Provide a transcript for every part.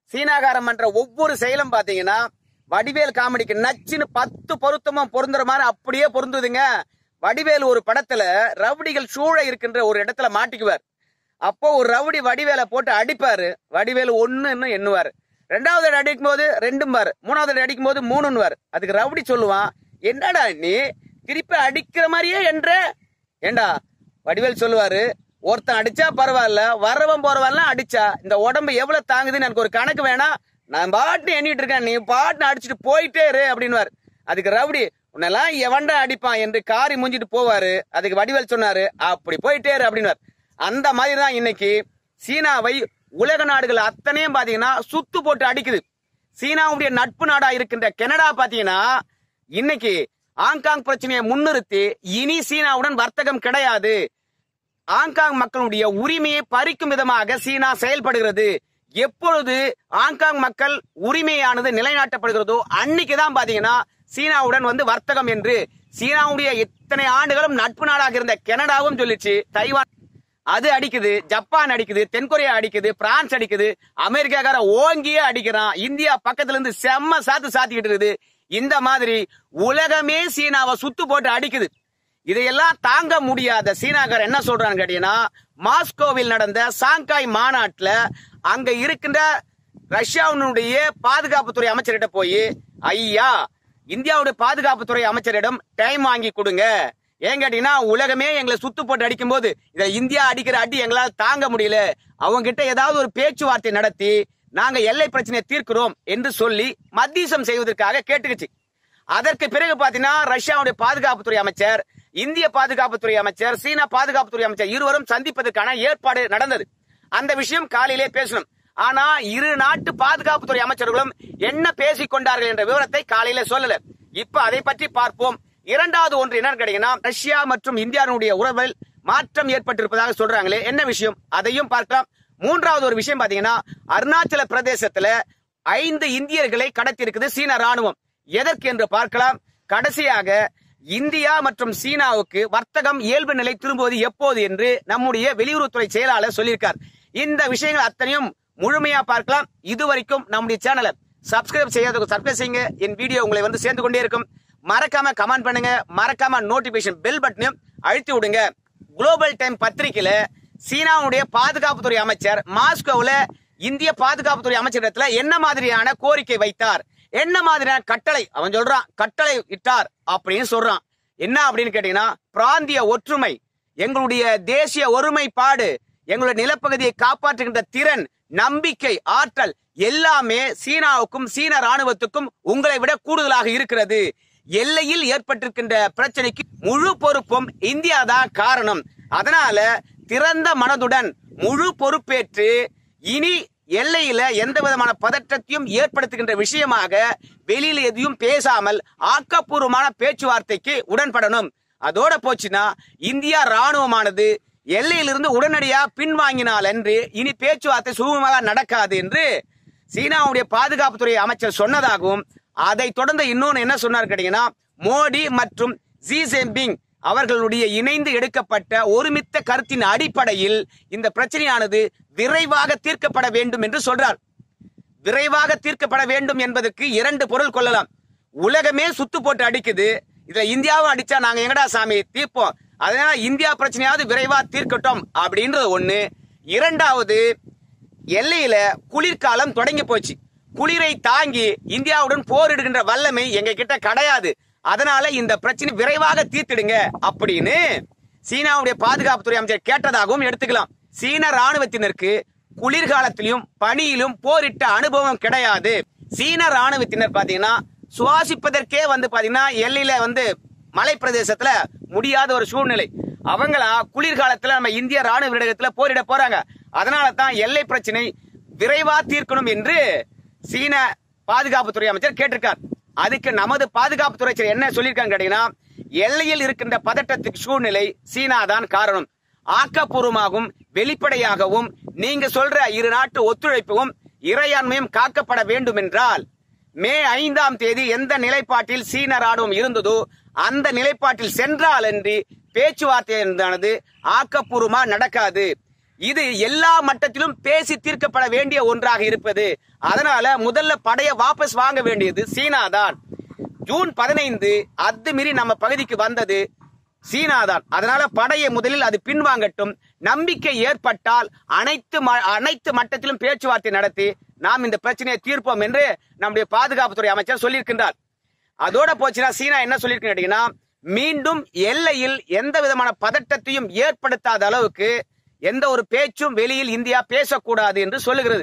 சீனாகாரம் பண்ற ஒவ்வொரு செயலும் பாத்தீங்கன்னா வடிவேல் காமெடிக்கு நச்சுன்னு பத்து பொருத்தமும் பொருந்துற மாதிரி அப்படியே பொருந்துதுங்க வடிவேல் ஒரு படத்துல ரவுடிகள் சூழ இருக்கின்ற ஒரு இடத்துல மாட்டிக்குவார் அப்போ ஒரு ரவுடி வடிவேலை போட்டு அடிப்பாரு வடிவேல் ஒண்ணுன்னு எண்ணுவார் ரெண்டாவது அடி அடிக்கும் போது ரெண்டும்பார் மூணாவது அடி அடிக்கும் போது மூணுன்னுவார் அதுக்கு ரவுடி சொல்லுவான் என்னடா நீ திருப்பி அடிக்கிற மாதிரியே என்ற ஏண்டா வடிவேல் சொல்லுவாரு ஒருத்தன் அடிச்சா பரவாயில்ல வரவன் போறவன்லாம் அடிச்சா இந்த உடம்பு எவ்வளவு தாங்குதுன்னு எனக்கு ஒரு கணக்கு வேணாம் நான் பாட்டு எண்ணிட்டு இருக்கேன் நீ பாட்டு அடிச்சுட்டு போயிட்டே இரு அப்படின்னுவார் அதுக்கு ரவுடி உன்னெல்லாம் எவன்டா அடிப்பான் என்று காரி மூஞ்சிட்டு போவாரு அதுக்கு வடிவேல் சொன்னாரு அப்படி போயிட்டே இரு அப்படின்னுவார் அந்த மாதிரி தான் இன்னைக்கு சீனாவை உலக நாடுகள் அத்தனையும் பாத்தீங்கன்னா சுத்து போட்டு அடிக்குது சீனாவுடைய நட்பு நாடா இருக்கின்ற கனடா பாத்தீங்கன்னா இன்னைக்கு ஹாங்காங் பிரச்சனையை முன்னிறுத்தி இனி சீனாவுடன் வர்த்தகம் கிடையாது ஹாங்காங் மக்களுடைய உரிமையை பறிக்கும் விதமாக சீனா செயல்படுகிறது எப்பொழுது ஹாங்காங் மக்கள் உரிமையானது நிலைநாட்டப்படுகிறதோ அன்னைக்கு தான் பாத்தீங்கன்னா சீனாவுடன் வந்து வர்த்தகம் என்று சீனாவுடைய இத்தனை ஆண்டுகளும் நட்பு நாடாக இருந்த கனடாவும் சொல்லிச்சு தைவான் அது அடிக்குது ஜப்பான் அடிக்குது தென்கொரியா அடிக்குது பிரான்ஸ் அடிக்குது அமெரிக்காக்கார ஓங்கியே அடிக்கிறான் இந்தியா பக்கத்துல இருந்து செம்ம சாத்து சாத்திக்கிட்டு இருக்குது இந்த மாதிரி உலகமே சீனாவை சுத்து போட்டு அடிக்குது இதையெல்லாம் தாங்க முடியாத சீனாக்கார என்ன சொல்றான்னு கேட்டீங்கன்னா மாஸ்கோவில் நடந்த சாங்காய் மாநாட்டுல அங்க இருக்கின்ற ரஷ்யாவினுடைய பாதுகாப்புத்துறை அமைச்சர்கிட்ட போய் ஐயா இந்தியாவுடைய பாதுகாப்புத்துறை அமைச்சரிடம் டைம் வாங்கி கொடுங்க ஏன் கேட்டீங்கன்னா உலகமே எங்களை சுத்து போட்டு அடிக்கும் போது இதை இந்தியா அடிக்கிற அடி எங்களால் தாங்க முடியல அவங்க கிட்ட ஏதாவது ஒரு பேச்சுவார்த்தை நடத்தி நாங்க எல்லை பிரச்சனையை தீர்க்கிறோம் என்று சொல்லி மத்தியசம் செய்வதற்காக கேட்டுக்குச்சு அதற்கு பிறகு பாத்தீங்கன்னா ரஷ்யாவுடைய பாதுகாப்புத்துறை அமைச்சர் இந்திய பாதுகாப்புத்துறை அமைச்சர் சீனா பாதுகாப்புத்துறை அமைச்சர் இருவரும் சந்திப்பதற்கான ஏற்பாடு நடந்தது அந்த விஷயம் காலையிலே பேசணும் ஆனா இரு நாட்டு பாதுகாப்புத்துறை அமைச்சர்களும் என்ன பேசிக் கொண்டார்கள் என்ற விவரத்தை காலையில சொல்லல இப்ப அதை பற்றி பார்ப்போம் இரண்டாவது ஒன்று என்னன்னு கேட்டீங்கன்னா ரஷ்யா மற்றும் இந்தியாவுடைய உறவில் மாற்றம் ஏற்பட்டிருப்பதாக சொல்றாங்களே என்ன விஷயம் அதையும் பார்க்கலாம் மூன்றாவது ஒரு விஷயம் பாத்தீங்கன்னா அருணாச்சல பிரதேசத்துல ஐந்து இந்தியர்களை கடத்தி இருக்குது சீன ராணுவம் எதற்கு என்று பார்க்கலாம் கடைசியாக இந்தியா மற்றும் சீனாவுக்கு வர்த்தகம் இயல்பு நிலை திரும்புவது எப்போது என்று நம்முடைய வெளியுறவுத்துறை செயலாளர் சொல்லியிருக்கார் இந்த விஷயங்கள் அத்தனையும் முழுமையா பார்க்கலாம் இதுவரைக்கும் நம்முடைய சேனலை சப்ஸ்கிரைப் செய்யாத சப்ஸ்கிரைப் செய்யுங்க என் வீடியோ உங்களை வந்து சேர்ந்து கொண்டே இருக்கும் மறக்காம கமெண்ட் பண்ணுங்க மறக்காம நோட்டிபிகேஷன் பெல் பட்டனையும் அழுத்தி விடுங்க குளோபல் டைம் பத்திரிகையில சீனாவுடைய பாதுகாப்புத்துறை அமைச்சர் மாஸ்கோவுல இந்திய பாதுகாப்புத்துறை அமைச்சரிடத்துல என்ன மாதிரியான கோரிக்கை வைத்தார் என்ன மாதிரியான கட்டளை அவன் சொல்றான் கட்டளை இட்டார் அப்படின்னு சொல்றான் என்ன அப்படின்னு கேட்டீங்கன்னா பிராந்திய ஒற்றுமை எங்களுடைய தேசிய ஒருமைப்பாடு எங்களுடைய நிலப்பகுதியை காப்பாற்றுகின்ற திறன் நம்பிக்கை ஆற்றல் எல்லாமே சீனாவுக்கும் சீன ராணுவத்துக்கும் உங்களை விட கூடுதலாக இருக்கிறது எல்லையில் ஏற்பட்டிருக்கின்ற பிரச்சனைக்கு முழு பொறுப்பும் இந்தியா தான் காரணம் அதனால திறந்த மனதுடன் முழு பொறுப்பேற்று இனி எல்லையில எந்த விதமான பதற்றத்தையும் ஏற்படுத்துகின்ற விஷயமாக வெளியில எதையும் பேசாமல் ஆக்கப்பூர்வமான பேச்சுவார்த்தைக்கு உடன்படணும் அதோட போச்சுன்னா இந்தியா ராணுவமானது எல்லையிலிருந்து உடனடியா பின்வாங்கினால் என்று இனி பேச்சுவார்த்தை சுகமாக நடக்காது என்று சீனாவுடைய பாதுகாப்புத்துறை அமைச்சர் சொன்னதாகவும் அதை தொடர்ந்து இன்னொன்னு என்ன சொன்னார் கேட்டீங்கன்னா மோடி மற்றும் ஜி ஜின்பிங் அவர்களுடைய இணைந்து எடுக்கப்பட்ட ஒருமித்த கருத்தின் அடிப்படையில் இந்த பிரச்சனையானது விரைவாக தீர்க்கப்பட வேண்டும் என்று சொல்றார் விரைவாக தீர்க்கப்பட வேண்டும் என்பதற்கு இரண்டு பொருள் கொள்ளலாம் உலகமே சுத்து போட்டு அடிக்குது இதுல இந்தியாவும் அடிச்சா நாங்க எங்கடா சாமி தீர்ப்போம் அதனால இந்தியா பிரச்சனையாவது விரைவா தீர்க்கட்டும் அப்படின்றது ஒண்ணு இரண்டாவது எல்லையில குளிர்காலம் தொடங்கி போச்சு குளிரை தாங்கி இந்தியாவுடன் போரிடுகின்ற வல்லமை எங்க கிட்ட கிடையாது அதனால இந்த பிரச்சனை விரைவாக தீர்த்திடுங்க அப்படின்னு சீனாவுடைய பாதுகாப்புத்துறை அமைச்சர் கேட்டதாகவும் எடுத்துக்கலாம் சீன ராணுவத்தினருக்கு குளிர்காலத்திலும் பனியிலும் போரிட்ட அனுபவம் கிடையாது சீன ராணுவத்தினர் பாத்தீங்கன்னா சுவாசிப்பதற்கே வந்து பாத்தீங்கன்னா எல்லையில வந்து மலை பிரதேசத்துல முடியாத ஒரு சூழ்நிலை அவங்களா குளிர்காலத்துல நம்ம இந்திய ராணுவ விடயத்துல போரிட போறாங்க அதனால தான் எல்லை பிரச்சனை விரைவா தீர்க்கணும் என்று சீன பாதுகாப்புத்துறை அமைச்சர் கேட்டிருக்கார் அதுக்கு நமது பாதுகாப்புத்துறை அமைச்சர் என்ன சொல்லியிருக்காங்க கேட்டீங்கன்னா எல்லையில் இருக்கின்ற பதட்டத்துக்கு சூழ்நிலை சீனா தான் காரணம் ஆக்கப்பூர்வமாகவும் வெளிப்படையாகவும் நீங்க சொல்ற இரு நாட்டு ஒத்துழைப்பும் இறையாண்மையும் காக்கப்பட வேண்டும் என்றால் மே ஐந்தாம் தேதி எந்த நிலைப்பாட்டில் சீன ராணுவம் இருந்ததோ அந்த நிலைப்பாட்டில் சென்றால் என்று பேச்சுவார்த்தை என்பதானது ஆக்கப்பூர்வமா நடக்காது இது எல்லா மட்டத்திலும் பேசி தீர்க்கப்பட வேண்டிய ஒன்றாக இருப்பது அதனால முதல்ல படைய வாபஸ் வாங்க வேண்டியது சீனா தான் ஜூன் பதினைந்து அத்துமீறி நம்ம பகுதிக்கு வந்தது சீனா தான் அதனால படையை முதலில் அது பின்வாங்கட்டும் நம்பிக்கை ஏற்பட்டால் அனைத்து ம- அனைத்து மட்டத்திலும் பேச்சுவார்த்தை நடத்தி நாம் இந்த பிரச்சனையை தீர்ப்போம் என்று நம்முடைய பாதுகாப்புத்துறை அமைச்சர் சொல்லியிருக்கின்றார் அதோட போச்சுன்னா சீனா என்ன சொல்லியிருக்கு கேட்டீங்கன்னா மீண்டும் எல்லையில் எந்த விதமான பதட்டத்தையும் ஏற்படுத்தாத அளவுக்கு எந்த ஒரு பேச்சும் வெளியில் இந்தியா பேசக்கூடாது என்று சொல்லுகிறது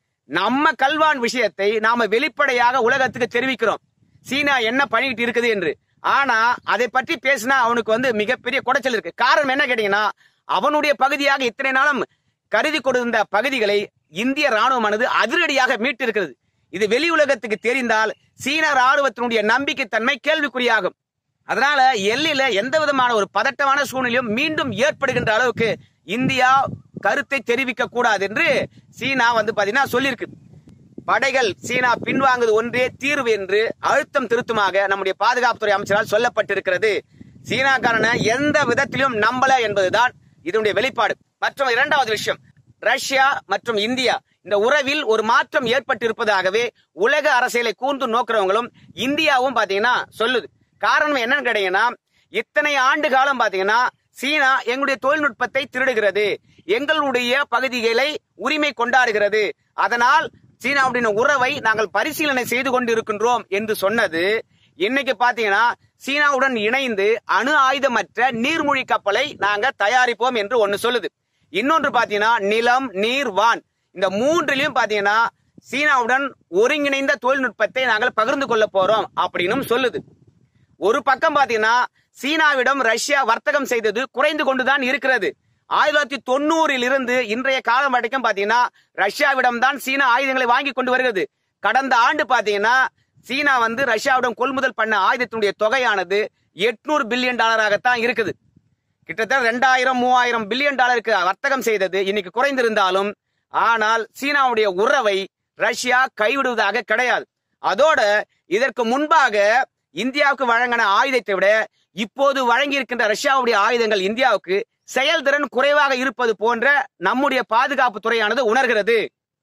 நம்ம கல்வான் விஷயத்தை நாம வெளிப்படையாக உலகத்துக்கு தெரிவிக்கிறோம் சீனா என்ன பண்ணிட்டு இருக்குது என்று ஆனா அதை பற்றி பேசினா அவனுக்கு வந்து மிகப்பெரிய குடைச்சல் இருக்கு காரணம் என்ன கேட்டீங்கன்னா அவனுடைய பகுதியாக இத்தனை நாளும் கருதி கொடுத்த பகுதிகளை இந்திய ராணுவமானது அதிரடியாக மீட்டிருக்கிறது இது வெளி உலகத்துக்கு தெரிந்தால் சீன ராணுவத்தினுடைய நம்பிக்கைத்தன்மை கேள்விக்குறியாகும் அதனால எல்லையில எந்த விதமான ஒரு பதட்டமான சூழ்நிலையும் மீண்டும் ஏற்படுகின்ற அளவுக்கு இந்தியா கருத்தை தெரிவிக்க கூடாது என்று சீனா வந்து பாத்தீங்கன்னா சொல்லியிருக்கு படைகள் சீனா பின்வாங்குவது ஒன்றே தீர்வு என்று அழுத்தம் திருத்தமாக நம்முடைய பாதுகாப்புத்துறை அமைச்சரால் சொல்லப்பட்டிருக்கிறது சீனாக்காரனை எந்த விதத்திலும் நம்பல என்பதுதான் இதனுடைய வெளிப்பாடு மற்றும் இரண்டாவது விஷயம் ரஷ்யா மற்றும் இந்தியா இந்த உறவில் ஒரு மாற்றம் ஏற்பட்டிருப்பதாகவே உலக அரசியலை கூர்ந்து நோக்கிறவங்களும் இந்தியாவும் பாத்தீங்கன்னா சொல்லுது காரணம் என்னன்னு கேட்டீங்கன்னா இத்தனை ஆண்டு காலம் பாத்தீங்கன்னா சீனா எங்களுடைய தொழில்நுட்பத்தை திருடுகிறது எங்களுடைய பகுதிகளை உரிமை கொண்டாடுகிறது அதனால் சீனாவுடைய உறவை நாங்கள் பரிசீலனை செய்து கொண்டு இருக்கின்றோம் என்று சொன்னது இன்னைக்கு பாத்தீங்கன்னா சீனாவுடன் இணைந்து அணு ஆயுதமற்ற நீர்மூழ்கி கப்பலை நாங்க தயாரிப்போம் என்று ஒன்னு சொல்லுது இன்னொன்று பாத்தீங்கன்னா நிலம் நீர் வான் இந்த மூன்றிலையும் பாத்தீங்கன்னா சீனாவுடன் ஒருங்கிணைந்த தொழில்நுட்பத்தை நாங்கள் பகிர்ந்து கொள்ள போறோம் அப்படின்னும் சொல்லுது ஒரு பக்கம் பாத்தீங்கன்னா சீனாவிடம் ரஷ்யா வர்த்தகம் செய்தது குறைந்து கொண்டுதான் இருக்கிறது ஆயிரத்தி தொள்ளாயிரத்தி தொண்ணூறில் இருந்து இன்றைய காலம் வரைக்கும் பாத்தீங்கன்னா ரஷ்யாவிடம் தான் சீனா ஆயுதங்களை வாங்கி கொண்டு வருகிறது கடந்த ஆண்டு பாத்தீங்கன்னா சீனா வந்து ரஷ்யாவிடம் கொள்முதல் பண்ண ஆயுதத்தினுடைய தொகையானது எட்நூறு பில்லியன் டாலராகத்தான் இருக்குது கிட்டத்தட்ட ரெண்டாயிரம் மூவாயிரம் பில்லியன் டாலருக்கு வர்த்தகம் செய்தது இன்னைக்கு குறைந்திருந்தாலும் ஆனால் சீனாவுடைய உறவை ரஷ்யா கைவிடுவதாக கிடையாது அதோட இதற்கு முன்பாக இந்தியாவுக்கு வழங்கின ஆயுதத்தை விட இப்போது வழங்கி இருக்கின்ற ரஷ்யாவுடைய ஆயுதங்கள் இந்தியாவுக்கு செயல்திறன் குறைவாக இருப்பது போன்ற நம்முடைய பாதுகாப்பு துறையானது உணர்கிறது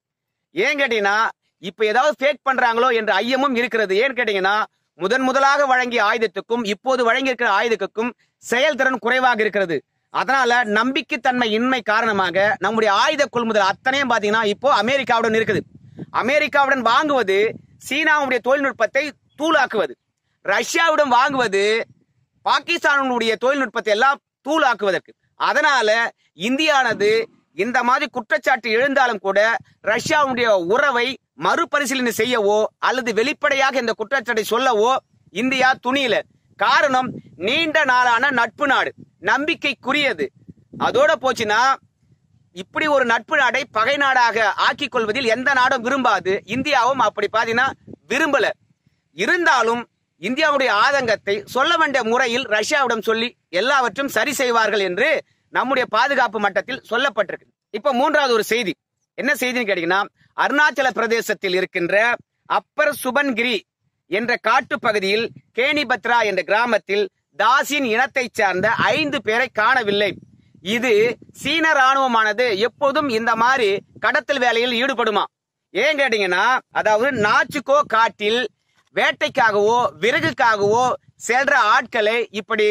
ஏன் கேட்டீங்கன்னா இப்ப ஏதாவது ஃபேக் பண்றாங்களோ என்ற ஐயமும் இருக்கிறது ஏன் கேட்டீங்கன்னா முதன் முதலாக வழங்கிய ஆயுதத்துக்கும் இப்போது வழங்கி இருக்கிற ஆயுதத்துக்கும் செயல்திறன் குறைவாக இருக்கிறது அதனால நம்பிக்கைத்தன்மை இன்மை காரணமாக நம்முடைய ஆயுத கொள்முதல் அத்தனையும் பாத்தீங்கன்னா இப்போ அமெரிக்காவுடன் இருக்குது அமெரிக்காவுடன் வாங்குவது சீனாவுடைய தொழில்நுட்பத்தை தூளாக்குவது ரஷ்யாவுடன் வாங்குவது பாகிஸ்தானுடைய தொழில்நுட்பத்தை எல்லாம் தூளாக்குவதற்கு அதனால இந்தியானது இந்த மாதிரி குற்றச்சாட்டு எழுந்தாலும் கூட ரஷ்யாவுடைய உறவை மறுபரிசீலனை செய்யவோ அல்லது வெளிப்படையாக இந்த குற்றச்சாட்டை சொல்லவோ இந்தியா துணியல காரணம் நீண்ட நாளான நட்பு நாடு நம்பிக்கைக்குரியது அதோட போச்சுன்னா இப்படி ஒரு நட்பு நாடை பகை நாடாக ஆக்கிக் கொள்வதில் எந்த நாடும் விரும்பாது இந்தியாவும் அப்படி பாத்தீங்கன்னா விரும்பல இருந்தாலும் இந்தியாவுடைய ஆதங்கத்தை சொல்ல வேண்டிய முறையில் ரஷ்யாவிடம் சொல்லி எல்லாவற்றும் சரி செய்வார்கள் என்று நம்முடைய பாதுகாப்பு மட்டத்தில் சொல்லப்பட்டிருக்கு இப்ப மூன்றாவது ஒரு செய்தி என்ன செய்தின்னு கேட்டீங்கன்னா அருணாச்சல பிரதேசத்தில் இருக்கின்ற அப்பர் சுபன்கிரி என்ற காட்டு பகுதியில் கேணிபத்ரா என்ற கிராமத்தில் தாசின் இனத்தைச் சார்ந்த ஐந்து பேரை காணவில்லை இது சீன ராணுவமானது எப்போதும் இந்த மாதிரி கடத்தல் வேலையில் ஈடுபடுமா ஏன் கேட்டீங்கன்னா அதாவது நாச்சுக்கோ காட்டில் வேட்டைக்காகவோ விறகுக்காகவோ செல்ற ஆட்களை இப்படி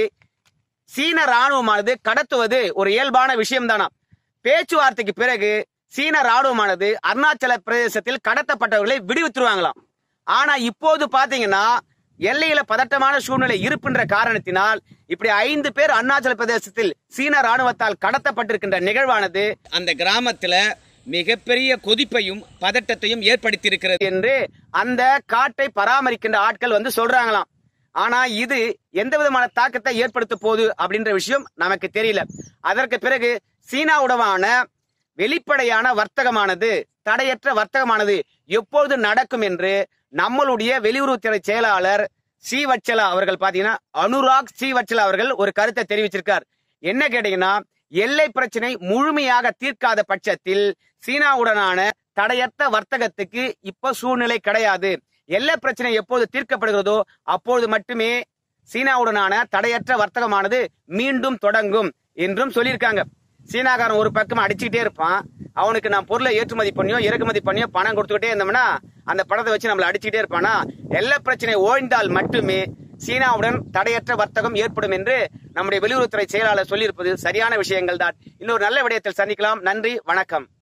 சீன ராணுவமானது கடத்துவது ஒரு இயல்பான விஷயம் தானா பேச்சுவார்த்தைக்கு பிறகு சீன ராணுவமானது அருணாச்சல பிரதேசத்தில் கடத்தப்பட்டவர்களை விடுவித்துருவாங்களாம் ஆனா இப்போது பாத்தீங்கன்னா எல்லையில பதட்டமான சூழ்நிலை இருப்பின்ற காரணத்தினால் இப்படி ஐந்து பேர் அருணாச்சல பிரதேசத்தில் சீன ராணுவத்தால் கடத்தப்பட்டிருக்கின்ற நிகழ்வானது அந்த கிராமத்துல மிகப்பெரிய கொதிப்பையும் பதட்டத்தையும் ஏற்படுத்தியிருக்கிறது என்று அந்த காட்டை பராமரிக்கின்ற ஆட்கள் வந்து சொல்றாங்களாம் ஆனா இது எந்த விதமான தாக்கத்தை ஏற்படுத்த போகுது அப்படின்ற விஷயம் நமக்கு தெரியல அதற்கு பிறகு சீனாவுடனான வெளிப்படையான வர்த்தகமானது தடையற்ற வர்த்தகமானது எப்பொழுது நடக்கும் என்று நம்மளுடைய வெளியுறவுத்துறை செயலாளர் ஸ்ரீவச்சலா அவர்கள் பாத்தீங்கன்னா அனுராக் ஸ்ரீவச்சலா அவர்கள் ஒரு கருத்தை தெரிவிச்சிருக்கார் என்ன கேட்டீங்கன்னா எல்லை பிரச்சனை முழுமையாக தீர்க்காத பட்சத்தில் சீனாவுடனான தடையற்ற வர்த்தகத்துக்கு இப்ப சூழ்நிலை கிடையாது எல்லை பிரச்சனை எப்போது தீர்க்கப்படுகிறதோ அப்பொழுது மட்டுமே சீனாவுடனான தடையற்ற வர்த்தகமானது மீண்டும் தொடங்கும் என்றும் சொல்லியிருக்காங்க சீனாக்காரன் ஒரு பக்கம் அடிச்சுக்கிட்டே இருப்பான் அவனுக்கு நான் பொருளை ஏற்றுமதி பண்ணியோ இறக்குமதி பண்ணியோ பணம் கொடுத்துக்கிட்டே இருந்தோம்னா அந்த பணத்தை வச்சு நம்மளை அடிச்சுக்கிட்டே இருப்பானா எல்லா பிரச்சனை ஓய்ந்தால் மட்டுமே சீனாவுடன் தடையற்ற வர்த்தகம் ஏற்படும் என்று நம்முடைய வெளியுறவுத்துறை செயலாளர் சொல்லியிருப்பது சரியான விஷயங்கள் தான் இன்னொரு நல்ல விடயத்தில் சந்திக்கலாம் நன்றி வணக்கம்